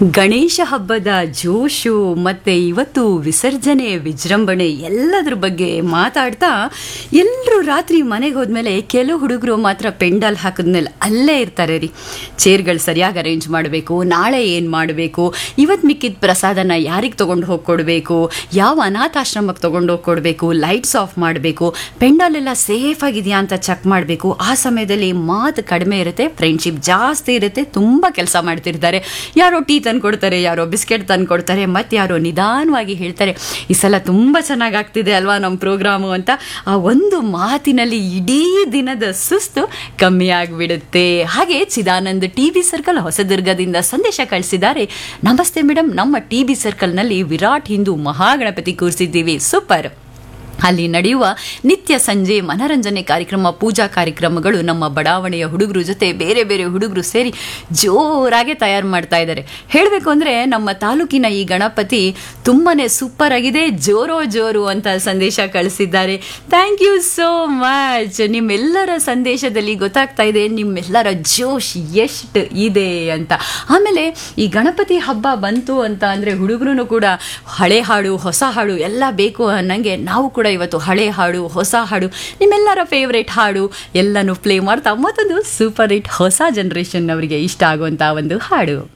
ಗಣೇಶ ಹಬ್ಬದ ಜೋಶು ಮತ್ತೆ ಇವತ್ತು ವಿಸರ್ಜನೆ ವಿಜೃಂಭಣೆ ಎಲ್ಲದ್ರ ಬಗ್ಗೆ ಮಾತಾಡ್ತಾ ಎಲ್ಲರೂ ರಾತ್ರಿ ಮನೆಗೆ ಹೋದ್ಮೇಲೆ ಕೆಲವು ಹುಡುಗರು ಮಾತ್ರ ಪೆಂಡಲ್ ಹಾಕಿದ್ಮೇಲೆ ಅಲ್ಲೇ ಇರ್ತಾರೆ ರೀ ಚೇರ್ಗಳು ಸರಿಯಾಗಿ ಅರೇಂಜ್ ಮಾಡಬೇಕು ನಾಳೆ ಏನು ಮಾಡಬೇಕು ಇವತ್ತು ಮಿಕ್ಕಿದ ಪ್ರಸಾದನ ಯಾರಿಗೆ ತೊಗೊಂಡು ಹೋಗಿ ಕೊಡಬೇಕು ಯಾವ ಅನಾಥಾಶ್ರಮಕ್ಕೆ ತೊಗೊಂಡು ಹೋಗಿ ಕೊಡಬೇಕು ಲೈಟ್ಸ್ ಆಫ್ ಮಾಡಬೇಕು ಪೆಂಡಲ್ ಎಲ್ಲ ಸೇಫ್ ಆಗಿದೆಯಾ ಅಂತ ಚೆಕ್ ಮಾಡಬೇಕು ಆ ಸಮಯದಲ್ಲಿ ಮಾತು ಕಡಿಮೆ ಇರುತ್ತೆ ಫ್ರೆಂಡ್ಶಿಪ್ ಜಾಸ್ತಿ ಇರುತ್ತೆ ತುಂಬ ಕೆಲಸ ಮಾಡ್ತಿರ್ತಾರೆ ಯಾರೋ ಟೀ ತಂದು ಕೊಡ್ತಾರೆ ಯಾರೋ ಬಿಸ್ಕೆಟ್ ತಂದು ಕೊಡ್ತಾರೆ ಮತ್ತು ಯಾರೋ ನಿಧಾನವಾಗಿ ಹೇಳ್ತಾರೆ ಈ ಸಲ ತುಂಬ ಚೆನ್ನಾಗಿ ಆಗ್ತಿದೆ ಅಲ್ವಾ ನಮ್ಮ ಪ್ರೋಗ್ರಾಮು ಅಂತ ಆ ಒಂದು ಮಾತಿನಲ್ಲಿ ಇಡೀ ದಿನದ ಸುಸ್ತು ಕಮ್ಮಿ ಆಗಿಬಿಡುತ್ತೆ ಹಾಗೆ ಚಿದಾನಂದ್ ಟಿ ಬಿ ಸರ್ಕಲ್ ಹೊಸದುರ್ಗದಿಂದ ಸಂದೇಶ ಕಳಿಸಿದ್ದಾರೆ ನಮಸ್ತೆ ಮೇಡಮ್ ನಮ್ಮ ಟಿ ಬಿ ಸರ್ಕಲ್ನಲ್ಲಿ ವಿರಾಟ್ ಹಿಂದೂ ಮಹಾಗಣಪತಿ ಕೂರಿಸಿದ್ದೀವಿ ಸೂಪರ್ ಅಲ್ಲಿ ನಡೆಯುವ ನಿತ್ಯ ಸಂಜೆ ಮನರಂಜನೆ ಕಾರ್ಯಕ್ರಮ ಪೂಜಾ ಕಾರ್ಯಕ್ರಮಗಳು ನಮ್ಮ ಬಡಾವಣೆಯ ಹುಡುಗರು ಜೊತೆ ಬೇರೆ ಬೇರೆ ಹುಡುಗರು ಸೇರಿ ಜೋರಾಗಿ ತಯಾರು ಮಾಡ್ತಾ ಇದ್ದಾರೆ ಹೇಳಬೇಕು ಅಂದರೆ ನಮ್ಮ ತಾಲೂಕಿನ ಈ ಗಣಪತಿ ತುಂಬಾನೇ ಸೂಪರ್ ಆಗಿದೆ ಜೋರೋ ಜೋರು ಅಂತ ಸಂದೇಶ ಕಳಿಸಿದ್ದಾರೆ ಥ್ಯಾಂಕ್ ಯು ಸೋ ಮಚ್ ನಿಮ್ಮೆಲ್ಲರ ಸಂದೇಶದಲ್ಲಿ ಗೊತ್ತಾಗ್ತಾ ಇದೆ ನಿಮ್ಮೆಲ್ಲರ ಜೋಶ್ ಎಷ್ಟು ಇದೆ ಅಂತ ಆಮೇಲೆ ಈ ಗಣಪತಿ ಹಬ್ಬ ಬಂತು ಅಂತ ಅಂದರೆ ಹುಡುಗರು ಕೂಡ ಹಳೆ ಹಾಡು ಹೊಸ ಹಾಡು ಎಲ್ಲ ಬೇಕು ಅನ್ನಂಗೆ ನಾವು ಕೂಡ ಇವತ್ತು ಹಳೆ ಹಾಡು ಹೊಸ ಹಾಡು ನಿಮ್ಮೆಲ್ಲರ ಫೇವ್ರೇಟ್ ಹಾಡು ಎಲ್ಲನೂ ಪ್ಲೇ ಮಾಡ್ತಾ ಮತ್ತೊಂದು ಸೂಪರ್ ಹಿಟ್ ಹೊಸ ಜನ್ರೇಷನ್ ಅವರಿಗೆ ಇಷ್ಟ ಆಗುವಂಥ ಒಂದು ಹಾಡು